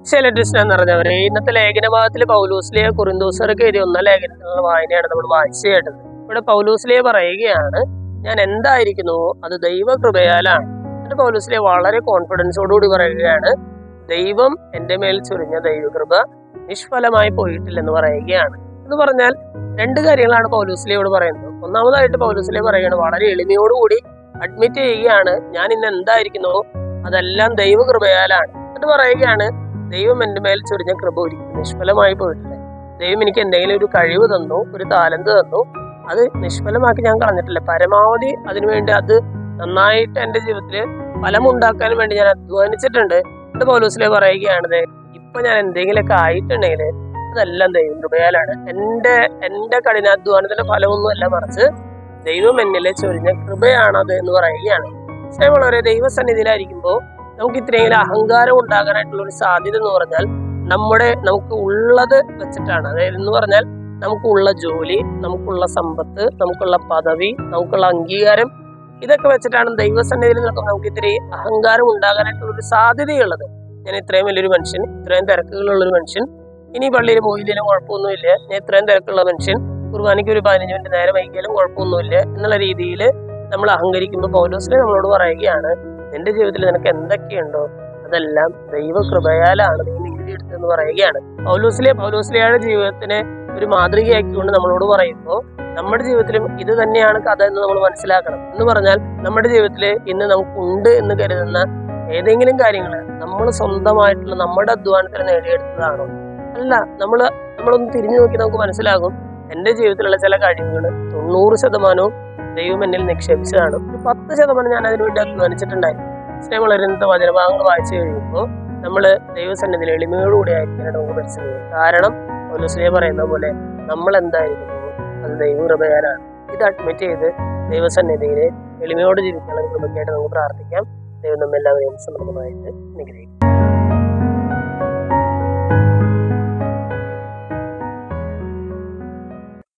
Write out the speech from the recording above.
ശൈലജസ്ന എന്ന് പറഞ്ഞവരെ ഇന്നത്തെ ലേഖന ഭാഗത്തിൽ പൗലൂസ്ലിയ കുറിന്തോസർക്ക് എഴുതിയ ഒന്ന ലേഖനത്തിലുള്ള വായനയാണ് നമ്മൾ വായിച്ചു കേട്ടത് ഇവിടെ പൗലൂസ്ലിയ പറയുകയാണ് ഞാൻ എന്തായിരിക്കുന്നു അത് ദൈവകൃപയാലാണ് എന്നിട്ട് പൗലൂസ്ലിയ വളരെ കോൺഫിഡൻസോടുകൂടി പറയുകയാണ് ദൈവം എൻ്റെ മേൽ ചൊരിഞ്ഞ ദൈവകൃപ നിഷ്ഫലമായി പോയിട്ടില്ലെന്ന് പറയുകയാണ് എന്ന് പറഞ്ഞാൽ രണ്ട് കാര്യങ്ങളാണ് പൗലൂസ്ലിയോട് പറയുന്നത് ഒന്നാമതായിട്ട് പൗലൂസ്ലിയ പറയുകയാണ് വളരെ എളിമയോടുകൂടി അഡ്മിറ്റ് ചെയ്യുകയാണ് ഞാൻ ഇന്ന് എന്തായിരിക്കുന്നു അതെല്ലാം ദൈവകൃപയാലാണ് എന്നിട്ട് പറയുകയാണ് ദൈവം എൻ്റെ മേൽ ചൊരിഞ്ഞ കൃപ ഒരിക്കലും നിഷ്ഫലമായി പോയിട്ടില്ല ദൈവം എനിക്ക് എന്തെങ്കിലും ഒരു കഴിവ് തന്നു ഒരു താലന്ത് തന്നു അത് നിഷ്ഫലമാക്കി ഞാൻ കളഞ്ഞിട്ടില്ല പരമാവധി അതിനുവേണ്ടി അത് നന്നായിട്ട് എൻ്റെ ജീവിതത്തിൽ ഫലമുണ്ടാക്കാൻ വേണ്ടി ഞാൻ അധ്വാനിച്ചിട്ടുണ്ട് എന്നിട്ട് പൗലൂസിലെ പറയുകയാണത് ഇപ്പൊ ഞാൻ എന്തെങ്കിലുമൊക്കെ ആയിട്ടുണ്ടെങ്കിൽ അതെല്ലാം ദൈവം കൃപയാലാണ് എൻ്റെ എൻ്റെ കഠിനാധ്വാനത്തിന്റെ ഫലമൊന്നുമല്ല മറിച്ച് ദൈവം എന്നിലെ ചൊരിഞ്ഞ കൃപയാണത് എന്ന് പറയുകയാണ് സ്നേഹമുള്ളവരെ ദൈവസന്നിധിയിലായിരിക്കുമ്പോൾ നമുക്ക് ഇത്രയെങ്കിലും അഹങ്കാരം ഉണ്ടാകാനായിട്ടുള്ള ഒരു സാധ്യത എന്ന് പറഞ്ഞാൽ നമ്മുടെ നമുക്ക് ഉള്ളത് വെച്ചിട്ടാണ് അതായത് എന്ന് പറഞ്ഞാൽ നമുക്കുള്ള ജോലി നമുക്കുള്ള സമ്പത്ത് നമുക്കുള്ള പദവി നമുക്കുള്ള അംഗീകാരം ഇതൊക്കെ വെച്ചിട്ടാണ് ദൈവസന്നിധിയിൽ നിൽക്കുമ്പോൾ നമുക്ക് ഇത്തിരി അഹങ്കാരം ഉണ്ടാകാനായിട്ടുള്ള ഒരു സാധ്യതയുള്ളത് ഞാൻ ഇത്രയും വലിയൊരു മനുഷ്യൻ ഇത്രയും തിരക്കുകളുള്ള ഒരു മനുഷ്യൻ ഇനി പള്ളിയിൽ പോയില്ലെങ്കിലും കുഴപ്പമൊന്നുമില്ല ഞാൻ ഇത്രയും തിരക്കുള്ള മനുഷ്യൻ കുർബാനയ്ക്ക് ഒരു പതിനഞ്ച് മിനിറ്റ് നേരം വൈകിയാലും കുഴപ്പമൊന്നുമില്ല എന്നുള്ള രീതിയിൽ നമ്മൾ അഹങ്കരിക്കുമ്പോൾ പൗലോസിനെ നമ്മളോട് പറയുകയാണ് നിന്റെ ജീവിതത്തിൽ നിനക്ക് എന്തൊക്കെയുണ്ടോ അതെല്ലാം ദൈവകൃപയാലാണ് നീ നേടിയെടുത്തെന്ന് പറയുകയാണ് പൗലോസിലെ പൗലോസിലെയുടെ ജീവിതത്തിനെ ഒരു മാതൃകയാക്കിക്കൊണ്ട് നമ്മളോട് പറയുമ്പോൾ നമ്മുടെ ജീവിതത്തിലും ഇത് തന്നെയാണ് കഥ എന്ന് നമ്മൾ മനസ്സിലാക്കണം എന്ന് പറഞ്ഞാൽ നമ്മുടെ ജീവിതത്തിൽ ഇന്ന് നമുക്കുണ്ട് എന്ന് കരുതുന്ന ഏതെങ്കിലും കാര്യങ്ങൾ നമ്മൾ സ്വന്തമായിട്ടുള്ള നമ്മുടെ അധ്വാനത്തിൽ നേടിയെടുത്തതാണോ അല്ല നമ്മൾ നമ്മളൊന്ന് തിരിഞ്ഞു നോക്കി നമുക്ക് മനസ്സിലാകും എൻ്റെ ജീവിതത്തിലുള്ള ചില കഴിവുകൾ തൊണ്ണൂറ് ശതമാനവും ദൈവം എന്നിൽ നിക്ഷേപിച്ചതാണ് ഒരു പത്ത് ശതമാനം ഞാൻ അതിനുവേണ്ടി അധ്വാനിച്ചിട്ടുണ്ടായിരുന്നു സ്നേഹമുള്ള ഇന്നത്തെ വചനഭാഗങ്ങൾ വായിച്ചു കഴിയുമ്പോൾ നമ്മൾ ദൈവസന്നിധിയിൽ എളിമയോടുകൂടി ആയിരിക്കാനാണ് നമുക്ക് മനസ്സിലായത് കാരണം പോലീസിലെ പറയുന്ന പോലെ നമ്മൾ എന്തായിരിക്കുന്നു അത് ദൈവകൃപയാലാണ് ഇത് അഡ്മിറ്റ് ചെയ്ത് ദൈവസന്നിധിയിൽ എളിമയോട് ജീവിക്കാനുള്ള കൃപയ്ക്കായിട്ട് നമുക്ക് പ്രാർത്ഥിക്കാം ദൈവം നമ്മെല്ലാവരെയും സമൃദ്ധമായിട്ട് അനുഗ്രഹിക്കും